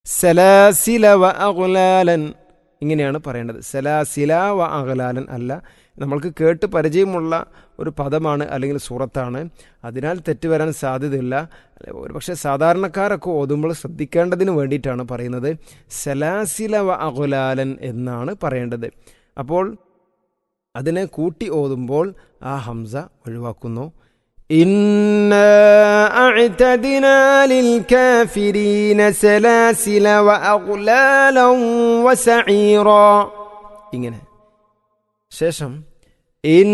സലാസില വ അഗ്ലാലൻ ഇങ്ങനെയാണ് പറയേണ്ടത് സലാസില വ അഗ്ലാലൻ അല്ല നമ്മൾക്ക് കേട്ട് പരിചയമുള്ള ഒരു പദമാണ് അല്ലെങ്കിൽ സൂറത്താണ് അതിനാൽ തെറ്റ് വരാൻ സാധ്യതയില്ല ഒരു പക്ഷേ സാധാരണക്കാരൊക്കെ ഓതുമ്പോൾ ശ്രദ്ധിക്കേണ്ടതിന് വേണ്ടിയിട്ടാണ് പറയുന്നത് സലാസില വ അഗ്ലാലൻ എന്നാണ് പറയേണ്ടത് അപ്പോൾ അതിനെ കൂട്ടി ഓതുമ്പോൾ ആ ഹംസ ഒഴിവാക്കുന്നു إنا أعتدنا للكافرين سلاسل وأغلالا وسعيرا ഇങ്ങനെ ശേഷം